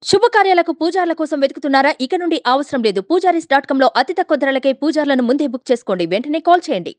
శుభకార్యాలకు పూజార్ల కోసం వెతుకుతున్నారా ఇక నుండి అవసరం లేదు పూజారీస్ డాట్ కాంలో అతి తక్కువ ధరలకే పూజార్లను ముందే బుక్ చేసుకోండి వెంటనే కాల్ చేయండి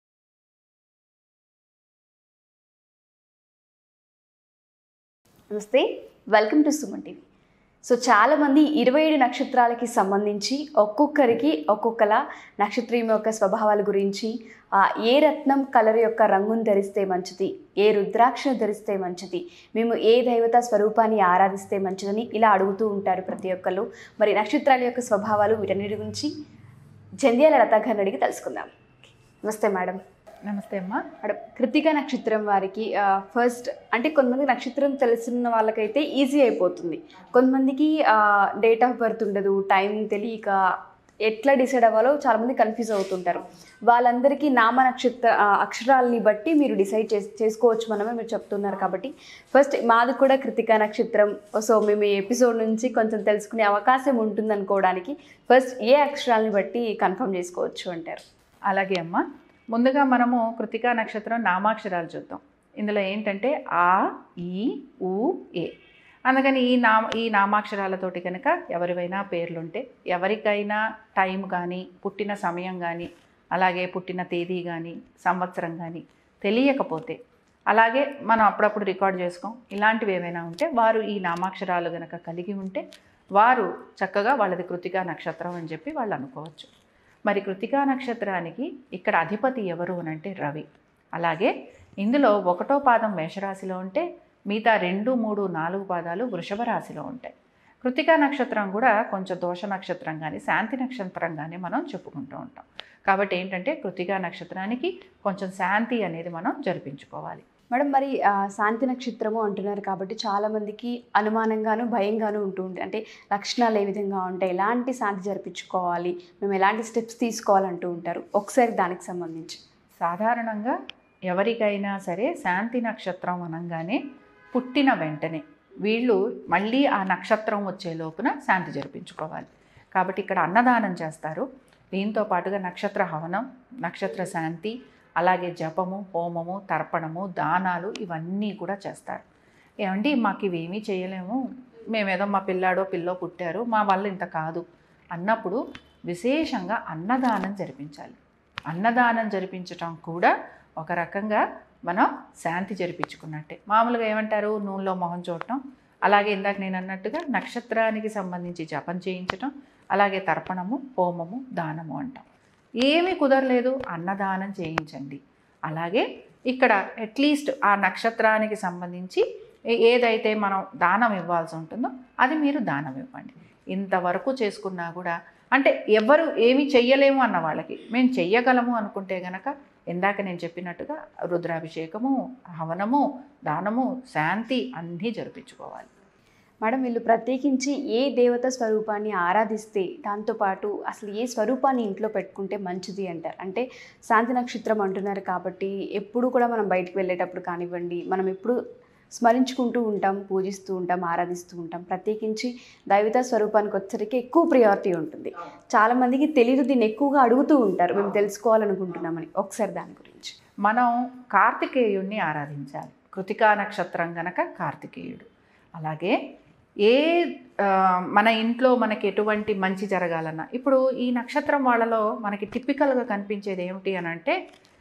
నమస్తే welcome to Suman TV so చాలామంది ఇరవై ఏడు నక్షత్రాలకి సంబంధించి ఒక్కొక్కరికి ఒక్కొక్కలా నక్షత్రం యొక్క స్వభావాల గురించి ఆ, ఏ రత్నం కలర్ యొక్క రంగును ధరిస్తే మంచిది ఏ రుద్రాక్షను ధరిస్తే మంచిది మేము ఏ దైవత స్వరూపాన్ని ఆరాధిస్తే మంచిదని ఇలా అడుగుతూ ఉంటారు ప్రతి ఒక్కళ్ళు మరి నక్షత్రాల యొక్క స్వభావాలు వీటన్నిటి గురించి జంధ్యాల లతా గారిని అడిగి తెలుసుకుందాం నమస్తే మేడం నమస్తే అమ్మా మేడం కృతిక నక్షత్రం వారికి ఫస్ట్ అంటే కొంతమంది నక్షత్రం తెలిసిన వాళ్ళకైతే ఈజీ అయిపోతుంది కొంతమందికి డేట్ ఆఫ్ బర్త్ ఉండదు టైం తెలియక ఎట్లా డిసైడ్ అవ్వాలో చాలామంది కన్ఫ్యూజ్ అవుతుంటారు వాళ్ళందరికీ నామ నక్షత్ర ఆ, అక్షరాలని బట్టి మీరు డిసైడ్ చేస్ చేసుకోవచ్చు మనమే మీరు చెప్తున్నారు కాబట్టి ఫస్ట్ మాది కూడా కృతిక నక్షత్రం సో మేము ఈ ఎపిసోడ్ నుంచి కొంచెం తెలుసుకునే అవకాశం ఉంటుంది అనుకోవడానికి ఫస్ట్ ఏ అక్షరాలని బట్టి కన్ఫర్మ్ చేసుకోవచ్చు అంటారు అలాగే అమ్మా ముందుగా మనము కృతికా నక్షత్రం నామాక్షరాలు చూద్దాం ఇందులో ఏంటంటే ఆ ఈ ఊ ఏ అందుకని ఈ నా ఈ నామాక్షరాలతోటి కనుక ఎవరివైనా పేర్లుంటే ఎవరికైనా టైం కానీ పుట్టిన సమయం కానీ అలాగే పుట్టిన తేదీ కానీ సంవత్సరం కానీ తెలియకపోతే అలాగే మనం అప్పుడప్పుడు రికార్డ్ చేసుకోం ఇలాంటివి ఏమైనా ఉంటే వారు ఈ నామాక్షరాలు గనక కలిగి ఉంటే వారు చక్కగా వాళ్ళది కృతికా నక్షత్రం అని చెప్పి వాళ్ళు అనుకోవచ్చు మరి కృతికా నక్షత్రానికి ఇక్కడ అధిపతి ఎవరు అని అంటే రవి అలాగే ఇందులో ఒకటో పాదం మేషరాశిలో ఉంటే మిగతా రెండు మూడు నాలుగు పాదాలు వృషభ రాశిలో ఉంటాయి కృతికా నక్షత్రం కూడా కొంచెం దోష నక్షత్రం కానీ శాంతి నక్షత్రం కానీ మనం చెప్పుకుంటూ ఉంటాం కాబట్టి ఏంటంటే కృతికా నక్షత్రానికి కొంచెం శాంతి అనేది మనం జరిపించుకోవాలి మేడం మరి ఆ, శాంతి నక్షత్రము అంటున్నారు కాబట్టి చాలా మందికి అనుమానంగాను భయంగాను ఉంటూ ఉంటుంది అంటే లక్షణాలు ఏ విధంగా ఉంటాయి ఎలాంటి శాంతి జరిపించుకోవాలి మేము ఎలాంటి స్టెప్స్ తీసుకోవాలంటూ ఉంటారు ఒకసారి దానికి సంబంధించి సాధారణంగా ఎవరికైనా సరే శాంతి నక్షత్రం అనగానే పుట్టిన వెంటనే వీళ్ళు మళ్ళీ ఆ నక్షత్రం వచ్చే లోపున శాంతి జరిపించుకోవాలి కాబట్టి ఇక్కడ అన్నదానం చేస్తారు దీంతో పాటుగా నక్షత్ర హవనం నక్షత్ర శాంతి అలాగే జపము హోమము తర్పణము దానాలు ఇవన్నీ కూడా చేస్తారు ఏమండి మాకు ఇవేమీ చేయలేము మేమేదో మా పిల్లాడో పిల్లో పుట్టారు మా వల్ల ఇంత కాదు అన్నప్పుడు విశేషంగా అన్నదానం జరిపించాలి అన్నదానం జరిపించటం కూడా ఒక రకంగా మనం శాంతి జరిపించుకున్నట్టే మామూలుగా ఏమంటారు నూనెలో మొహం చూడటం అలాగే ఇందాక నేను అన్నట్టుగా నక్షత్రానికి సంబంధించి జపం చేయించటం అలాగే తర్పణము హోమము దానము అంటాం ఏమీ కుదరలేదు అన్నదానం చేయించండి అలాగే ఇక్కడ అట్లీస్ట్ ఆ నక్షత్రానికి సంబంధించి ఏ- ఏదైతే మనం దానం ఇవ్వాల్సి ఉంటుందో అది మీరు దానం ఇవ్వండి ఇంతవరకు చేసుకున్నా కూడా అంటే ఎవరు ఏమి చెయ్యలేము అన్న వాళ్ళకి మేము చెయ్యగలము అనుకుంటే గనక ఇందాక నేను చెప్పినట్టుగా రుద్రాభిషేకము హవనము దానము శాంతి అన్నీ జరిపించుకోవాలి మేడం వీళ్ళు ప్రత్యేకించి ఏ దేవత స్వరూపాన్ని ఆరాధిస్తే దాంతోపాటు అసలు ఏ స్వరూపాన్ని ఇంట్లో పెట్టుకుంటే మంచిది అంటారు అంటే శాంతి నక్షత్రం అంటున్నారు కాబట్టి ఎప్పుడు కూడా మనం బయటకు వెళ్ళేటప్పుడు కానివ్వండి మనం ఎప్పుడు స్మరించుకుంటూ ఉంటాం పూజిస్తూ ఉంటాం ఆరాధిస్తూ ఉంటాం ప్రత్యేకించి దైవత స్వరూపానికి వచ్చరికి ఎక్కువ ప్రియారిటీ ఉంటుంది చాలామందికి తెలియదు దీన్ని ఎక్కువగా అడుగుతూ ఉంటారు మేము తెలుసుకోవాలనుకుంటున్నామని ఒకసారి దాని గురించి మనం కార్తికేయుణ్ణి ఆరాధించాలి కృతికా నక్షత్రం గనక కార్తికేయుడు అలాగే ఏ ఆ, మన ఇంట్లో మనకి ఎటువంటి మంచి జరగాలన్నా ఇప్పుడు ఈ నక్షత్రం వాళ్ళలో మనకి టిపికల్గా కనిపించేది ఏమిటి అని అంటే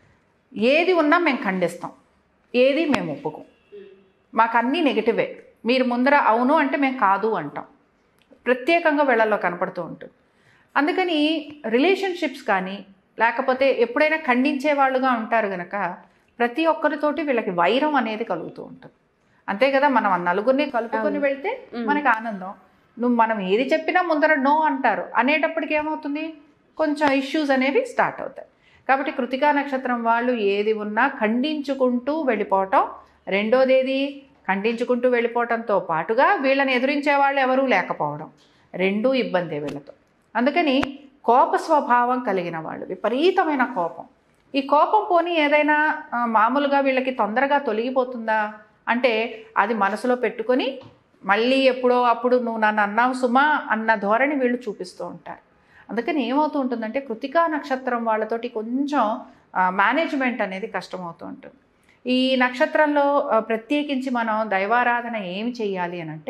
ఏది ఉన్నా మేము ఖండిస్తాం ఏది మేము ఒప్పుకోం మాకు అన్నీ నెగిటివే మీరు ముందర అవును అంటే మేము కాదు అంటాం ప్రత్యేకంగా వీళ్ళల్లో కనపడుతూ ఉంటుంది అందుకని రిలేషన్షిప్స్ కానీ లేకపోతే ఎప్పుడైనా ఖండించే వాళ్ళుగా ఉంటారు గనక ప్రతి ఒక్కరితోటి వీళ్ళకి వైరం అనేది కలుగుతూ ఉంటుంది అంతే కదా మనం ఆ నలుగురిని కలుపుకొని అవును. వెళ్తే మ్మ్. మనకి ఆనందం నువ్వు మనం ఏది చెప్పినా ముందర నో అంటారు అనేటప్పటికి ఏమవుతుంది కొంచెం ఇష్యూస్ అనేవి స్టార్ట్ అవుతాయి కాబట్టి కృతికా నక్షత్రం వాళ్ళు ఏది ఉన్నా ఖండించుకుంటూ వెళ్ళిపోవటం రెండోది ఏది ఖండించుకుంటూ వెళ్ళిపోవటంతో పాటుగా వీళ్ళని ఎదురించే వాళ్ళు ఎవరూ లేకపోవడం రెండూ ఇబ్బందే వీళ్ళతో అందుకని కోప స్వభావం కలిగిన వాళ్ళు విపరీతమైన కోపం ఈ కోపం పోనీ ఏదైనా ఆ, మామూలుగా వీళ్ళకి తొందరగా తొలగిపోతుందా అంటే అది మనసులో పెట్టుకొని మళ్ళీ ఎప్పుడో అప్పుడు నువ్వు నన్ను అన్నావు సుమా అన్న ధోరణి వీళ్ళు చూపిస్తూ ఉంటారు అందుకని ఏమవుతూ ఉంటుందంటే కృతికా నక్షత్రం వాళ్ళతోటి కొంచెం మేనేజ్మెంట్ అనేది కష్టమవుతూ ఉంటుంది ఈ నక్షత్రంలో ఆ, ప్రత్యేకించి మనం దైవారాధన ఏమి చేయాలి అని అంటే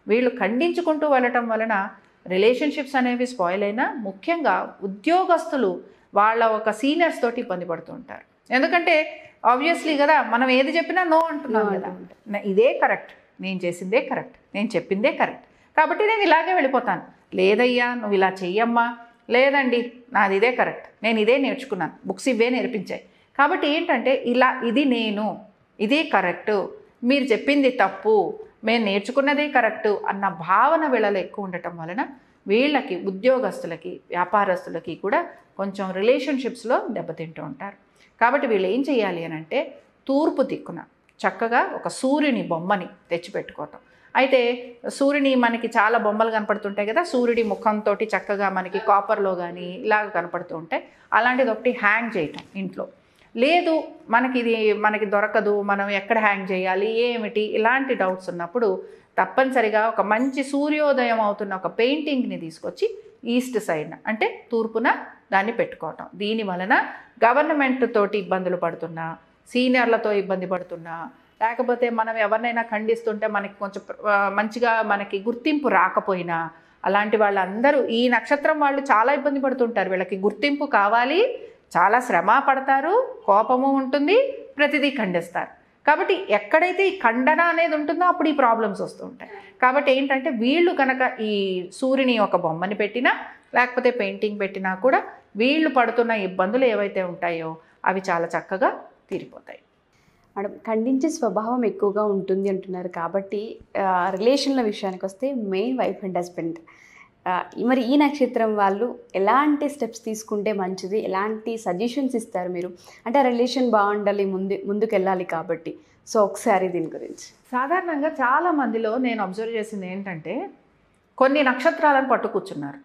వీళ్ళు ఖండించుకుంటూ వెళ్ళటం వలన రిలేషన్షిప్స్ అనేవి స్పాయిల్ అయినా ముఖ్యంగా ఉద్యోగస్తులు వాళ్ళ ఒక సీనియర్స్ తోటి ఇబ్బంది పడుతూ ఉంటారు ఎందుకంటే ఆబ్వియస్లీ కదా మనం ఏది చెప్పినా నో అంటున్నాం No కదా అంటూ నా- ఇదే కరెక్ట్ నేను చేసిందే కరెక్ట్ నేను చెప్పిందే కరెక్ట్ కాబట్టి నేను ఇలాగే వెళ్ళిపోతాను లేదయ్యా నువ్వు ఇలా చెయ్యమ్మా లేదండి నాది ఇదే కరెక్ట్ నేను ఇదే నేర్చుకున్నాను బుక్స్ ఇవే నేర్పించాయి కాబట్టి ఏంటంటే ఇలా ఇది నేను ఇది కరెక్టు మీరు చెప్పింది తప్పు మేము నేర్చుకున్నదే కరెక్టు అన్న భావన వీళ్ళలో ఎక్కువ ఉండటం వలన వీళ్ళకి ఉద్యోగస్తులకి వ్యాపారస్తులకి కూడా కొంచెం రిలేషన్షిప్స్లో దెబ్బతింటూ ఉంటారు కాబట్టి వీళ్ళు ఏం చేయాలి అని అంటే తూర్పు దిక్కున చక్కగా ఒక సూర్యుని బొమ్మని తెచ్చిపెట్టుకోవటం అయితే సూర్యుని మనకి చాలా బొమ్మలు కనపడుతుంటాయి కదా సూర్యుడి ముఖంతో చక్కగా మనకి కాపర్లో కానీ ఇలాగ కనపడుతూ ఉంటాయి అలాంటిది ఒకటి హ్యాంగ్ చేయటం ఇంట్లో లేదు మనకి ఇది మనకి దొరకదు మనం ఎక్కడ హ్యాంగ్ చేయాలి ఏమిటి ఇలాంటి డౌట్స్ ఉన్నప్పుడు తప్పనిసరిగా ఒక మంచి సూర్యోదయం అవుతున్న ఒక పెయింటింగ్ని తీసుకొచ్చి ఈస్ట్ సైడ్న అంటే తూర్పున దాన్ని పెట్టుకోవటం దీని వలన గవర్నమెంట్ తోటి ఇబ్బందులు పడుతున్నా సీనియర్లతో ఇబ్బంది పడుతున్నా లేకపోతే మనం ఎవరినైనా ఖండిస్తుంటే మనకి కొంచెం ఆ, మంచిగా మనకి గుర్తింపు రాకపోయినా అలాంటి వాళ్ళందరూ ఈ నక్షత్రం వాళ్ళు చాలా ఇబ్బంది పడుతుంటారు వీళ్ళకి గుర్తింపు కావాలి చాలా శ్రమ పడతారు కోపము ఉంటుంది ప్రతిదీ ఖండిస్తారు కాబట్టి ఎక్కడైతే ఈ ఖండన అనేది ఉంటుందో అప్పుడు ఈ ప్రాబ్లమ్స్ వస్తూ ఉంటాయి కాబట్టి ఏంటంటే వీళ్ళు కనుక ఈ సూర్యుని ఒక బొమ్మని పెట్టినా లేకపోతే పెయింటింగ్ పెట్టినా కూడా వీళ్ళు పడుతున్న ఇబ్బందులు ఏవైతే ఉంటాయో అవి చాలా చక్కగా తీరిపోతాయి మేడం ఖండించే స్వభావం ఎక్కువగా ఉంటుంది అంటున్నారు కాబట్టి ఆ, రిలేషన్ల విషయానికి వస్తే మెయిన్ వైఫ్ అండ్ హస్బెండ్ ఆ, మరి ఈ నక్షత్రం వాళ్ళు ఎలాంటి స్టెప్స్ తీసుకుంటే మంచిది ఎలాంటి సజెషన్స్ ఇస్తారు మీరు అంటే ఆ రిలేషన్ బాగుండాలి ముందు ముందుకు వెళ్ళాలి కాబట్టి సో ఒకసారి దీని గురించి సాధారణంగా చాలా మందిలో నేను అబ్జర్వ్ చేసింది ఏంటంటే కొన్ని నక్షత్రాలను పట్టు కూర్చున్నారు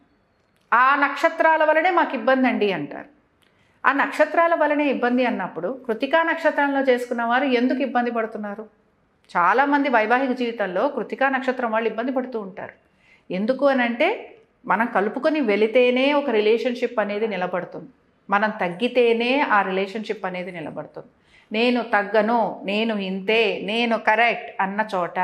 ఆ నక్షత్రాల వలనే మాకు ఇబ్బంది అండి అంటారు ఆ నక్షత్రాల వలనే ఇబ్బంది అన్నప్పుడు కృతికా నక్షత్రంలో చేసుకున్న వారు ఎందుకు ఇబ్బంది పడుతున్నారు చాలామంది వైవాహిక జీవితంలో కృతికా నక్షత్రం వాళ్ళు ఇబ్బంది పడుతూ ఉంటారు ఎందుకు అని అంటే మనం కలుపుకొని వెళితేనే ఒక రిలేషన్షిప్ అనేది నిలబడుతుంది మనం తగ్గితేనే ఆ రిలేషన్షిప్ అనేది నిలబడుతుంది నేను తగ్గను నేను ఇంతే నేను కరెక్ట్ అన్న చోట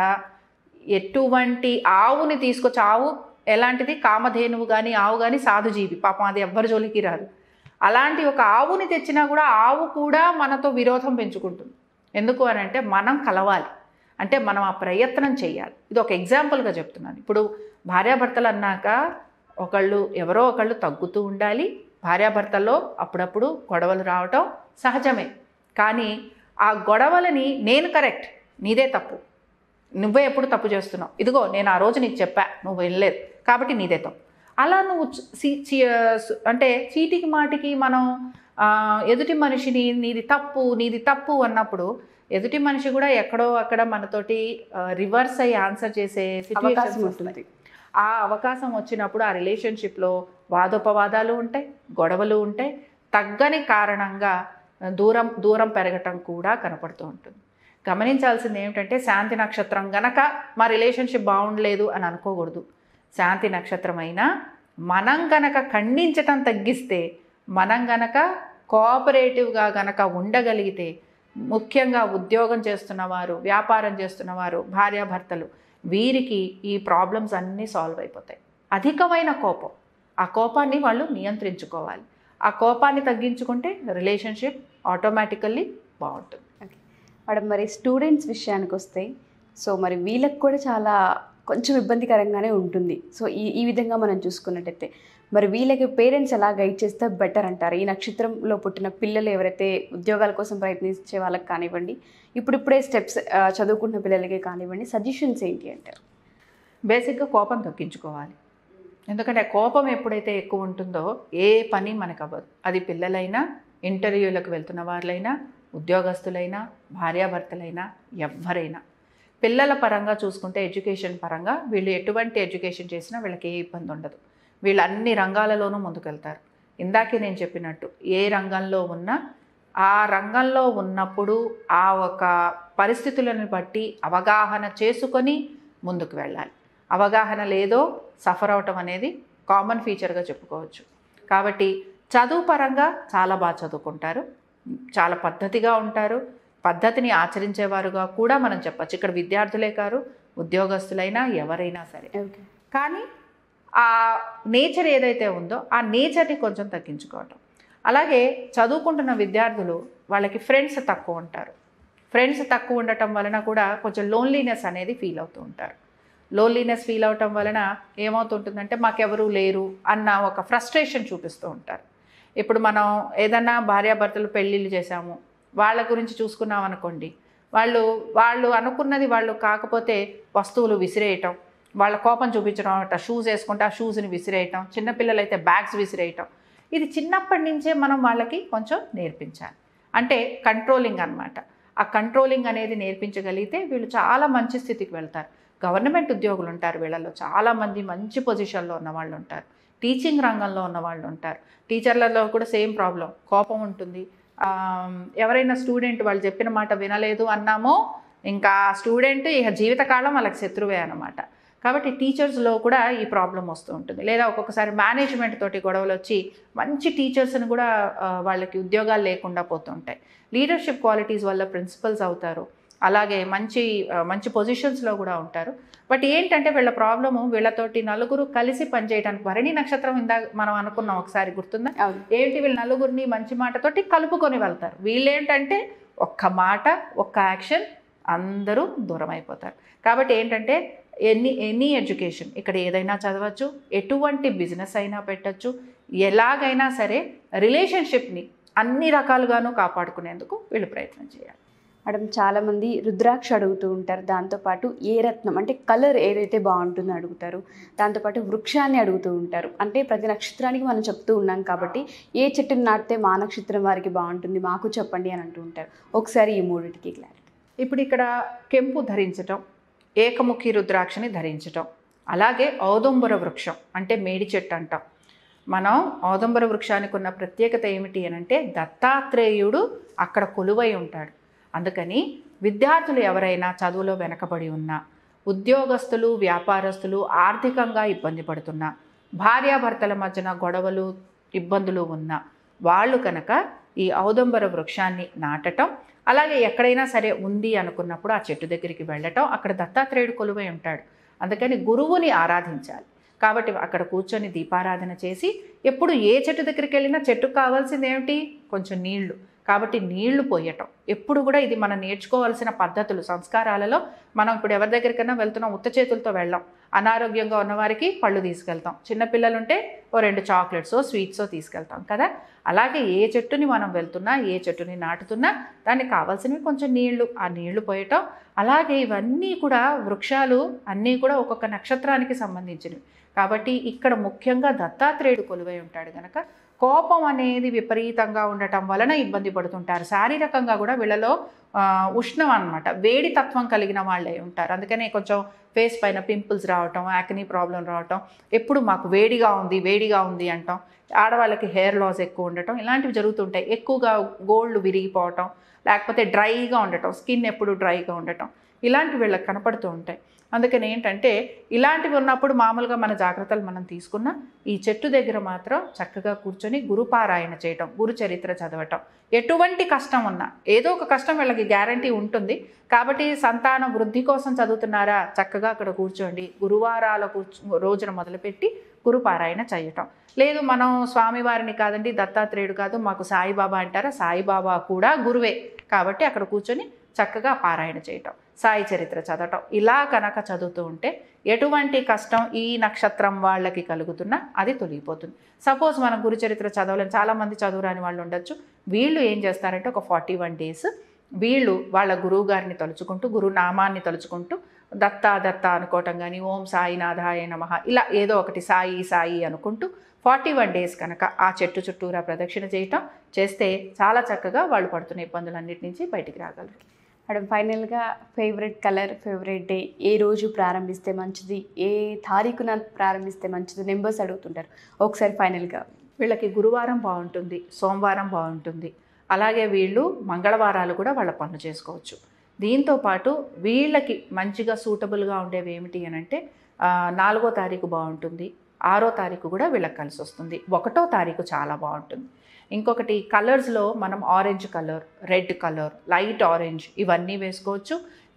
ఎటువంటి ఆవుని తీసుకొచ్చి ఆవు ఎలాంటిది కామధేనువు కానీ ఆవు కానీ సాధుజీవి పాపం అది ఎవ్వరి జోలికి రాదు అలాంటి ఒక ఆవుని తెచ్చినా కూడా ఆవు కూడా మనతో విరోధం పెంచుకుంటుంది ఎందుకు అని అంటే మనం కలవాలి అంటే మనం ఆ ప్రయత్నం చేయాలి ఇది ఒక ఎగ్జాంపుల్గా చెప్తున్నాను ఇప్పుడు భార్యాభర్తలు అన్నాక ఒకళ్ళు ఎవరో ఒకళ్ళు తగ్గుతూ ఉండాలి భార్యాభర్తల్లో అప్పుడప్పుడు గొడవలు రావటం సహజమే కానీ ఆ గొడవలని నేను కరెక్ట్ నీదే తప్పు నువ్వే ఎప్పుడు తప్పు చేస్తున్నావు ఇదిగో నేను ఆ రోజు నీకు చెప్పా నువ్వు వెళ్ళలేదు కాబట్టి నీదే తప్పు అలా నువ్వు చీ- చీ- అంటే చీటికి మాటికి మనం ఆ, ఎదుటి మనిషిని నీది తప్పు నీది తప్పు అన్నప్పుడు ఎదుటి మనిషి కూడా ఎక్కడో అక్కడ మనతోటి రివర్స్ అయ్యి ఆన్సర్ చేసే అవకాశం సిచ్యువేషన్ ఉంటుంది ఆ అవకాశం వచ్చినప్పుడు ఆ రిలేషన్షిప్లో వాదోపవాదాలు ఉంటాయి గొడవలు ఉంటాయి తగ్గని కారణంగా దూరం దూరం పెరగటం కూడా కనపడుతూ ఉంటుంది గమనించాల్సింది ఏమిటంటే శాంతి నక్షత్రం గనక మా రిలేషన్షిప్ బాగుండలేదు అని అనుకోకూడదు శాంతి నక్షత్రం అయినా మనం గనక ఖండించటం తగ్గిస్తే మనం గనక కోఆపరేటివ్గా గనక ఉండగలిగితే ముఖ్యంగా ఉద్యోగం చేస్తున్నవారు వ్యాపారం చేస్తున్నవారు భార్యాభర్తలు వీరికి ఈ ప్రాబ్లమ్స్ అన్నీ సాల్వ్ అయిపోతాయి అధికమైన కోపం ఆ కోపాన్ని వాళ్ళు నియంత్రించుకోవాలి ఆ కోపాన్ని తగ్గించుకుంటే రిలేషన్షిప్ ఆటోమేటికల్లీ బాగుంటుంది మేడం మరి స్టూడెంట్స్ విషయానికి వస్తే సో మరి వీళ్ళకి కూడా చాలా కొంచెం ఇబ్బందికరంగానే ఉంటుంది సో ఈ ఈ విధంగా మనం చూసుకున్నట్టయితే మరి వీళ్ళకి పేరెంట్స్ ఎలా గైడ్ చేస్తే బెటర్ అంటారు ఈ నక్షత్రంలో పుట్టిన పిల్లలు ఎవరైతే ఉద్యోగాల కోసం ప్రయత్నించే వాళ్ళకి కానివ్వండి ఇప్పుడిప్పుడే స్టెప్స్ చదువుకుంటున్న పిల్లలకి కానివ్వండి సజెషన్స్ ఏంటి అంటారు బేసిక్గా కోపం తగ్గించుకోవాలి ఎందుకంటే కోపం ఎప్పుడైతే ఎక్కువ ఉంటుందో ఏ పని మనకు అవ్వదు అది పిల్లలైనా ఇంటర్వ్యూలకు వెళ్తున్న వాళ్ళైనా ఉద్యోగస్తులైనా భార్యాభర్తలైనా ఎవ్వరైనా పిల్లల పరంగా చూసుకుంటే ఎడ్యుకేషన్ పరంగా వీళ్ళు ఎటువంటి ఎడ్యుకేషన్ చేసినా వీళ్ళకి ఏ ఇబ్బంది ఉండదు వీళ్ళు అన్ని రంగాలలోనూ ముందుకెళ్తారు ఇందాకే నేను చెప్పినట్టు ఏ రంగంలో ఉన్నా ఆ రంగంలో ఉన్నప్పుడు ఆ ఒక పరిస్థితులను బట్టి అవగాహన చేసుకొని ముందుకు వెళ్ళాలి అవగాహన లేదో సఫర్ అవటం అనేది కామన్ ఫీచర్గా చెప్పుకోవచ్చు కాబట్టి చదువు పరంగా చాలా బాగా చదువుకుంటారు చాలా పద్ధతిగా ఉంటారు పద్ధతిని ఆచరించేవారుగా కూడా మనం చెప్పచ్చు ఇక్కడ విద్యార్థులే కారు ఉద్యోగస్తులైనా ఎవరైనా సరే ఓకే కానీ ఆ నేచర్ ఏదైతే ఉందో ఆ నేచర్ని కొంచెం తగ్గించుకోవటం అలాగే చదువుకుంటున్న విద్యార్థులు వాళ్ళకి ఫ్రెండ్స్ తక్కువ ఉంటారు ఫ్రెండ్స్ తక్కువ ఉండటం వలన కూడా కొంచెం లోన్లీనెస్ అనేది ఫీల్ అవుతూ ఉంటారు లోన్లీనెస్ ఫీల్ అవటం వలన ఏమవుతుంటుందంటే మాకెవరూ లేరు అన్న ఒక ఫ్రస్ట్రేషన్ చూపిస్తూ ఉంటారు ఇప్పుడు మనం ఏదన్నా భార్యాభర్తలు పెళ్ళిళ్ళు చేశాము వాళ్ళ గురించి చూసుకున్నాం అనుకోండి వాళ్ళు వాళ్ళు అనుకున్నది వాళ్ళు కాకపోతే వస్తువులు విసిరేయటం వాళ్ళ కోపం చూపించడం అట్లా షూస్ వేసుకుంటే ఆ షూస్ని విసిరేయటం చిన్నపిల్లలైతే బ్యాగ్స్ విసిరేయటం ఇది చిన్నప్పటి నుంచే మనం వాళ్ళకి కొంచెం నేర్పించాలి అంటే కంట్రోలింగ్ అన్నమాట ఆ కంట్రోలింగ్ అనేది నేర్పించగలిగితే వీళ్ళు చాలా మంచి స్థితికి వెళ్తారు గవర్నమెంట్ ఉద్యోగులు ఉంటారు వీళ్ళలో చాలామంది మంచి పొజిషన్లో ఉన్న వాళ్ళు ఉంటారు టీచింగ్ రంగంలో ఉన్న వాళ్ళు ఉంటారు టీచర్లలో కూడా సేమ్ ప్రాబ్లం కోపం ఉంటుంది ఆ, ఎవరైనా స్టూడెంట్ వాళ్ళు చెప్పిన మాట వినలేదు అన్నామో ఇంకా ఆ స్టూడెంట్ ఇక జీవితకాలం వాళ్ళకి శత్రువే అనమాట కాబట్టి టీచర్స్లో కూడా ఈ ప్రాబ్లం వస్తూ ఉంటుంది లేదా ఒక్కొక్కసారి మేనేజ్మెంట్ తోటి గొడవలు వచ్చి మంచి టీచర్స్ని కూడా ఆ, వాళ్ళకి ఉద్యోగాలు లేకుండా పోతుంటాయి లీడర్షిప్ క్వాలిటీస్ వల్ల ప్రిన్సిపల్స్ అవుతారు అలాగే మంచి ఆ, మంచి పొజిషన్స్లో కూడా ఉంటారు బట్ ఏంటంటే వీళ్ళ ప్రాబ్లము వీళ్ళతోటి నలుగురు కలిసి పనిచేయడానికి భరణి నక్షత్రం ఇందా మనం అనుకున్నాం ఒకసారి గుర్తుందా అవును ఏంటి వీళ్ళు నలుగురిని మంచి మాటతోటి కలుపుకొని వెళ్తారు వీళ్ళేంటంటే ఒక్క మాట ఒక్క యాక్షన్ అందరూ దూరం అయిపోతారు కాబట్టి ఏంటంటే ఎనీ ఎనీ ఎడ్యుకేషన్ ఇక్కడ ఏదైనా చదవచ్చు ఎటువంటి బిజినెస్ అయినా పెట్టచ్చు ఎలాగైనా సరే రిలేషన్షిప్ని అన్ని రకాలుగాను కాపాడుకునేందుకు వీళ్ళు ప్రయత్నం చేయాలి మేడం చాలామంది రుద్రాక్ష అడుగుతూ ఉంటారు దాంతోపాటు ఏ రత్నం అంటే కలర్ ఏదైతే బాగుంటుందో అడుగుతారు దాంతోపాటు వృక్షాన్ని అడుగుతూ ఉంటారు అంటే ప్రతి నక్షత్రానికి మనం చెప్తూ ఉన్నాం కాబట్టి ఏ చెట్టుని నాటితే మా నక్షత్రం వారికి బాగుంటుంది మాకు చెప్పండి అని అంటూ ఉంటారు ఒకసారి ఈ మూడింటికి క్లారిటీ ఇప్పుడు ఇక్కడ కెంపు ధరించటం ఏకముఖి రుద్రాక్షని ధరించటం అలాగే ఔదుంబర వృక్షం అంటే మేడి చెట్టు అంటాం మనం ఔదుంబర వృక్షానికి ఉన్న ప్రత్యేకత ఏమిటి అని అంటే దత్తాత్రేయుడు అక్కడ కొలువై ఉంటాడు అందుకని విద్యార్థులు ఎవరైనా చదువులో వెనకబడి ఉన్నా ఉద్యోగస్తులు వ్యాపారస్తులు ఆర్థికంగా ఇబ్బంది పడుతున్నా భార్యాభర్తల మధ్యన గొడవలు ఇబ్బందులు ఉన్నా వాళ్ళు కనుక ఈ ఔదంబర వృక్షాన్ని నాటటం అలాగే ఎక్కడైనా సరే ఉంది అనుకున్నప్పుడు ఆ చెట్టు దగ్గరికి వెళ్ళటం అక్కడ దత్తాత్రేయుడు కొలువై ఉంటాడు అందుకని గురువుని ఆరాధించాలి కాబట్టి అక్కడ కూర్చొని దీపారాధన చేసి ఎప్పుడు ఏ చెట్టు దగ్గరికి వెళ్ళినా చెట్టుకు కావాల్సింది ఏమిటి కొంచెం నీళ్లు కాబట్టి నీళ్లు పోయటం ఎప్పుడు కూడా ఇది మనం నేర్చుకోవాల్సిన పద్ధతులు సంస్కారాలలో మనం ఇప్పుడు ఎవరి దగ్గరికైనా వెళ్తున్నాం ఉత్త చేతులతో వెళ్ళాం అనారోగ్యంగా ఉన్నవారికి పళ్ళు తీసుకెళ్తాం చిన్నపిల్లలు ఉంటే ఓ రెండు చాక్లెట్సో స్వీట్సో తీసుకెళ్తాం కదా అలాగే ఏ చెట్టుని మనం వెళ్తున్నా ఏ చెట్టుని నాటుతున్నా దానికి కావాల్సినవి కొంచెం నీళ్లు ఆ నీళ్లు పోయటం అలాగే ఇవన్నీ కూడా వృక్షాలు అన్నీ కూడా ఒక్కొక్క నక్షత్రానికి సంబంధించినవి కాబట్టి ఇక్కడ ముఖ్యంగా దత్తాత్రేయుడు కొలువై ఉంటాడు కనుక కోపం అనేది విపరీతంగా ఉండటం వలన ఇబ్బంది పడుతుంటారు శారీరకంగా కూడా వీళ్ళలో ఆ, ఉష్ణం అన్నమాట వేడి తత్వం కలిగిన వాళ్ళే ఉంటారు అందుకనే కొంచెం ఫేస్ పైన పింపుల్స్ రావటం యాక్నీ ప్రాబ్లం రావటం ఎప్పుడు మాకు వేడిగా ఉంది వేడిగా ఉంది అంటాం ఆడవాళ్ళకి హెయిర్ లాస్ ఎక్కువ ఉండటం ఇలాంటివి జరుగుతుంటాయి ఎక్కువగా గోల్డ్ విరిగిపోవటం లేకపోతే డ్రైగా ఉండటం స్కిన్ ఎప్పుడు డ్రైగా ఉండటం ఇలాంటివి వీళ్ళకి కనపడుతూ ఉంటాయి అందుకని ఏంటంటే ఇలాంటివి ఉన్నప్పుడు మామూలుగా మన జాగ్రత్తలు మనం తీసుకున్న ఈ చెట్టు దగ్గర మాత్రం చక్కగా కూర్చొని గురుపారాయణ చేయటం గురు చరిత్ర చదవటం ఎటువంటి కష్టం ఉన్నా ఏదో ఒక కష్టం వీళ్ళకి గ్యారంటీ ఉంటుంది కాబట్టి సంతాన వృద్ధి కోసం చదువుతున్నారా చక్కగా అక్కడ కూర్చోండి గురువారాల కూర్చు రోజున మొదలుపెట్టి గురుపారాయణ చేయటం లేదు మనం స్వామివారిని కాదండి దత్తాత్రేయుడు కాదు మాకు సాయిబాబా అంటారా సాయిబాబా కూడా గురువే కాబట్టి అక్కడ కూర్చొని చక్కగా పారాయణ చేయటం సాయి చరిత్ర చదవటం ఇలా కనుక చదువుతూ ఉంటే ఎటువంటి కష్టం ఈ నక్షత్రం వాళ్ళకి కలుగుతున్నా అది తొలగిపోతుంది సపోజ్ మనం గురు చరిత్ర చదవలేం చాలామంది చదువురాని వాళ్ళు ఉండొచ్చు వీళ్ళు ఏం చేస్తారంటే ఒక ఫార్టీ వన్ డేస్ వీళ్ళు వాళ్ళ గురువు గారిని తలుచుకుంటూ గురునామాన్ని తలుచుకుంటూ దత్తా దత్త అనుకోవటం కానీ ఓం సాయినాథాయ నమః ఇలా ఏదో ఒకటి సాయి సాయి అనుకుంటూ ఫార్టీ వన్ డేస్ కనుక ఆ చెట్టు చుట్టూరా ప్రదక్షిణ చేయటం చేస్తే చాలా చక్కగా వాళ్ళు పడుతున్న ఇబ్బందులన్నిటి నుంచి బయటికి రాగలరు మేడం ఫైనల్గా ఫేవరెట్ కలర్ ఫేవరెట్ డే ఏ రోజు ప్రారంభిస్తే మంచిది ఏ తారీఖున ప్రారంభిస్తే మంచిది నెంబర్స్ అడుగుతుంటారు ఒకసారి ఫైనల్గా వీళ్ళకి గురువారం బాగుంటుంది సోమవారం బాగుంటుంది అలాగే వీళ్ళు మంగళవారాలు కూడా వాళ్ళ పనులు చేసుకోవచ్చు దీంతో పాటు వీళ్ళకి మంచిగా సూటబుల్గా ఉండేవి ఏమిటి అని అంటే ఆ, నాలుగో తారీఖు బాగుంటుంది ఆరో తారీఖు కూడా వీళ్ళకి కలిసి వస్తుంది ఒకటో తారీఖు చాలా బాగుంటుంది ఇంకొకటి కలర్స్లో మనం orange colour red colour light orange ఇవన్నీ వేసుకోవచ్చు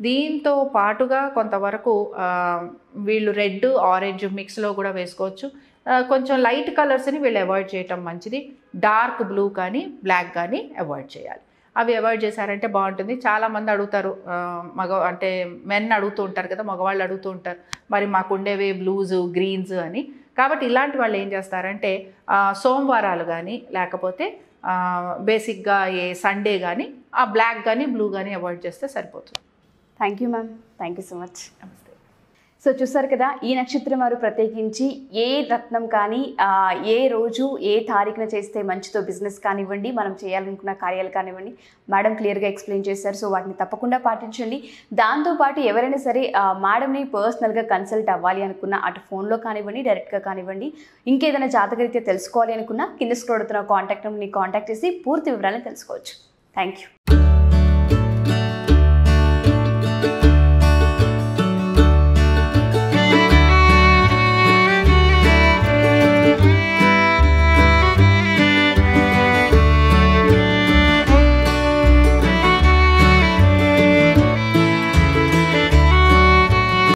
దీంతో పాటుగా కొంతవరకు ఆ, వీళ్ళు రెడ్ ఆరెంజ్ మిక్స్లో కూడా వేసుకోవచ్చు ఆ, కొంచెం లైట్ కలర్స్ని వీళ్ళు అవాయిడ్ చేయటం మంచిది డార్క్ బ్లూ కానీ బ్లాక్ కానీ అవాయిడ్ చేయాలి అవి అవాయిడ్ చేశారంటే బాగుంటుంది చాలామంది అడుగుతారు ఆ, మగ అంటే మెన్ అడుగుతూ ఉంటారు కదా మగవాళ్ళు అడుగుతూ ఉంటారు మరి మాకు ఉండేవి బ్లూస్ గ్రీన్స్ అని కాబట్టి ఇలాంటి వాళ్ళు ఏం చేస్తారంటే ఆ, సోమవారాలు కానీ లేకపోతే ఆ, బేసిక్గా ఏ సండే కానీ ఆ బ్లాక్ కానీ బ్లూ కానీ అవాయిడ్ చేస్తే సరిపోతుంది thank you ma'am thank you so much నమస్తే సో చూసారు కదా ఈ నక్షత్రం వారు ప్రత్యేకించి ఏ రత్నం కానీ ఆ, ఏ రోజు ఏ తారీఖున చేస్తే మంచితో బిజినెస్ కానివ్వండి మనం చేయాలనుకున్న కార్యాలు కానివ్వండి మేడం క్లియర్గా ఎక్స్ప్లెయిన్ చేశారు సో వాటిని తప్పకుండా పాటించండి దాంతోపాటు ఎవరైనా సరే ఆ, మేడంని పర్సనల్గా కన్సల్ట్ అవ్వాలి అనుకున్న అటు ఫోన్లో కానివ్వండి డైరెక్ట్గా కానివ్వండి ఇంకేదైనా జాతకరీత్యా తెలుసుకోవాలి అనుకున్నా కింద స్క్రోడ్ అవుతున్న కాంటాక్ట్ నెంబర్ని కాంటాక్ట్ చేసి పూర్తి వివరాలను తెలుసుకోవచ్చు థ్యాంక్ యూ